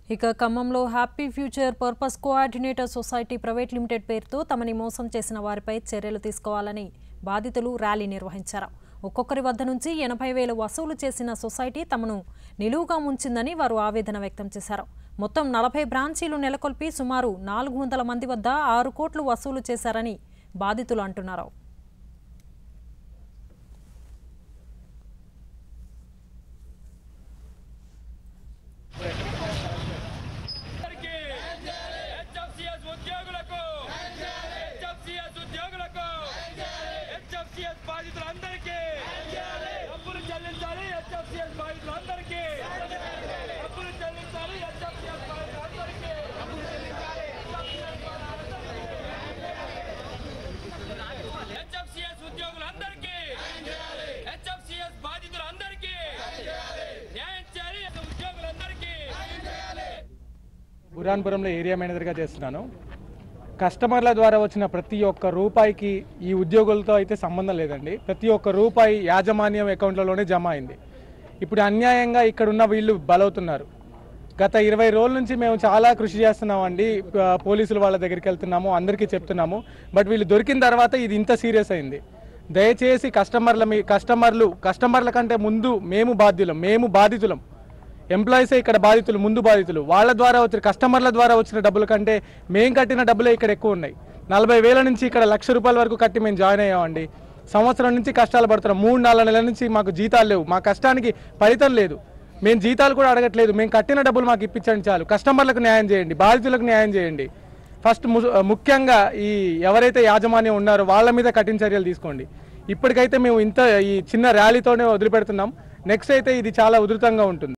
ఇక ఖమ్మంలో happy future purpose coordinator society private limited పేరుతో తమని మోసం చేసిన వారిపై చర్యలు తీసుకోవాలని బాధితులు ర్యాలీ నిర్వహించారు ఒక్కొక్కరి వద్ద నుంచి ఎనభై వేలు వసూలు చేసిన సొసైటీ తమను నిలువుగా ఉంచిందని వారు ఆవేదన వ్యక్తం చేశారు మొత్తం నలభై బ్రాంచీలు నెలకొల్పి సుమారు నాలుగు వందల మంది వద్ద ఆరు కోట్లు వసూలు చేశారని బాధితులు అంటున్నారు అందరికీ హెచ్ఎఫ్సిఎస్ ఉద్యోగులకు హెచ్ఎఫ్సిఎస్ ఉద్యోగులకు హెచ్ఎఫ్సిఎస్ బాధితులందరికీ డబ్బులు చెల్లించాలి హెచ్ఎఫ్సిఎస్ బాధితులందరికీ డబ్బులు చెల్లించాలి హెచ్ఎఫ్సిఎస్ బాధితులందరికీ హెచ్ఎఫ్సిఎస్ ఉద్యోగులందరికీ హెచ్ఎఫ్సిఎస్ బాధితులందరికీ న్యాయం చేయాలి ఉద్యోగులందరికీ బురాన్పురంలో ఏరియా మేనేజర్గా చేస్తున్నాను కస్టమర్ల ద్వారా వచ్చిన ప్రతి ఒక్క రూపాయికి ఈ ఉద్యోగులతో అయితే సంబంధం లేదండి ప్రతి ఒక్క రూపాయి యాజమాన్యం అకౌంట్లలోనే జమ అయింది ఇప్పుడు అన్యాయంగా ఇక్కడ ఉన్న వీళ్ళు బలవుతున్నారు గత ఇరవై రోజుల నుంచి మేము చాలా కృషి చేస్తున్నామండి ఆ, పోలీసులు వాళ్ళ దగ్గరికి వెళ్తున్నాము అందరికీ చెప్తున్నాము బట్ వీళ్ళు దొరికిన తర్వాత ఇది ఇంత సీరియస్ అయింది దయచేసి కస్టమర్ల మీ కస్టమర్లు కస్టమర్ల కంటే ముందు మేము బాధ్యులం మేము బాధితులం ఎంప్లాయీసే ఇక్కడ బాధితులు ముందు బాధితులు వాళ్ళ ద్వారా వచ్చిన కస్టమర్ల ద్వారా వచ్చిన డబ్బుల కంటే మేము కట్టిన డబ్బులే ఇక్కడ ఎక్కువ ఉన్నాయి నలభై వేల నుంచి ఇక్కడ లక్ష రూపాయల వరకు కట్టి మేము జాయిన్ అయ్యామండి సంవత్సరం నుంచి కష్టాలు పడుతున్నాం మూడు నాలుగు నెలల నుంచి మాకు జీతాలు లేవు మా కష్టానికి ఫలితం లేదు మేము జీతాలు కూడా అడగట్లేదు మేము కట్టిన డబ్బులు మాకు ఇప్పించండి చాలు కస్టమర్లకు న్యాయం చేయండి బాధితులకు న్యాయం చేయండి ఫస్ట్ ము- ముఖ్యంగా ఈ ఎవరైతే యాజమాన్యం ఉన్నారో వాళ్ళ మీద కఠిన చర్యలు తీసుకోండి ఇప్పటికైతే మేము ఇంత ఈ చిన్న ర్యాలీతోనే వదిలిపెడుతున్నాం నెక్స్ట్ అయితే ఇది చాలా ఉధృతంగా ఉంటుంది